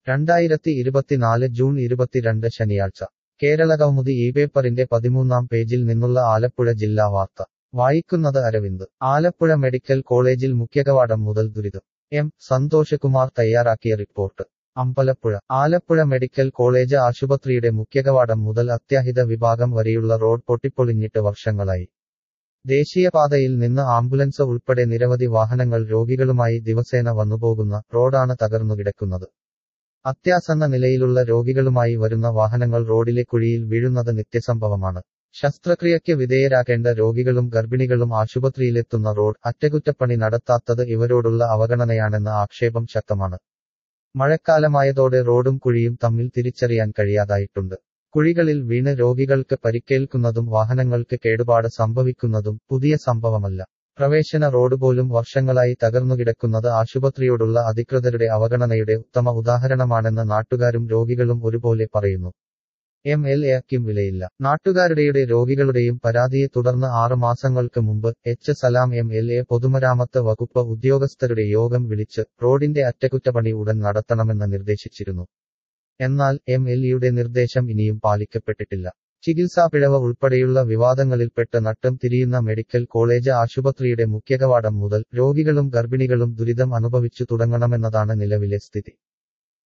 രണ്ടായിരത്തി ഇരുപത്തിനാല് ജൂൺ ഇരുപത്തിരണ്ട് ശനിയാഴ്ച കേരള കൗമുദി ഈ പേപ്പറിന്റെ പതിമൂന്നാം പേജിൽ നിന്നുള്ള ആലപ്പുഴ ജില്ലാ വാർത്ത വായിക്കുന്നത് അരവിന്ദ് ആലപ്പുഴ മെഡിക്കൽ കോളേജിൽ മുഖ്യകവാടം മുതൽ ദുരിതം എം സന്തോഷകുമാർ തയ്യാറാക്കിയ report Ambalappuzha Alappuzha medical college ആശുപത്രിയുടെ മുഖ്യകവാടം മുതൽ അത്യാഹിത വിഭാഗം വരെയുള്ള റോഡ് പൊട്ടിപ്പൊളിഞ്ഞിട്ട് വർഷങ്ങളായി ദേശീയപാതയിൽ നിന്ന് ആംബുലൻസ് ഉൾപ്പെടെ നിരവധി വാഹനങ്ങൾ രോഗികളുമായി ദിവസേന വന്നുപോകുന്ന റോഡാണ് തകർന്നുകിടക്കുന്നത് അത്യാസന്ന നിലയിലുള്ള രോഗികളുമായി വരുന്ന വാഹനങ്ങൾ റോഡിലെ കുഴിയിൽ വീഴുന്നത് നിത്യസംഭവമാണ് ശസ്ത്രക്രിയയ്ക്ക് വിധേയരാകേണ്ട രോഗികളും ഗർഭിണികളും ആശുപത്രിയിലെത്തുന്ന റോഡ് അറ്റകുറ്റപ്പണി നടത്താത്തത് ഇവരോടുള്ള അവഗണനയാണെന്ന ആക്ഷേപം ശക്തമാണ് മഴക്കാലമായതോടെ റോഡും കുഴിയും തമ്മിൽ തിരിച്ചറിയാൻ കഴിയാതായിട്ടുണ്ട് കുഴികളിൽ വീണ് രോഗികൾക്ക് പരിക്കേൽക്കുന്നതും വാഹനങ്ങൾക്ക് കേടുപാട് സംഭവിക്കുന്നതും പുതിയ സംഭവമല്ല പ്രവേശന റോഡ് പോലും വർഷങ്ങളായി തകർന്നുകിടക്കുന്നത് ആശുപത്രിയോടുള്ള അധികൃതരുടെ അവഗണനയുടെ ഉത്തമ ഉദാഹരണമാണെന്ന് നാട്ടുകാരും രോഗികളും ഒരുപോലെ പറയുന്നു എം എൽ എക്കും വിലയില്ല നാട്ടുകാരുടെയുടെ രോഗികളുടെയും പരാതിയെ തുടർന്ന് ആറ് മാസങ്ങൾക്ക് മുമ്പ് H Salam M L A പൊതുമരാമത്ത് വകുപ്പ് ഉദ്യോഗസ്ഥരുടെ യോഗം വിളിച്ച് റോഡിന്റെ അറ്റകുറ്റപ്പണി ഉടൻ നടത്തണമെന്ന് നിർദ്ദേശിച്ചിരുന്നു എന്നാൽ എം എൽ എയുടെ നിർദ്ദേശം ഇനിയും പാലിക്കപ്പെട്ടിട്ടില്ല ചികിത്സാ പിഴവ് ഉൾപ്പെടെയുള്ള വിവാദങ്ങളിൽപ്പെട്ട് നട്ടം തിരിയുന്ന മെഡിക്കൽ കോളേജ് ആശുപത്രിയുടെ മുഖ്യകവാടം മുതൽ രോഗികളും ഗർഭിണികളും ദുരിതം അനുഭവിച്ചു തുടങ്ങണമെന്നതാണ് നിലവിലെ സ്ഥിതി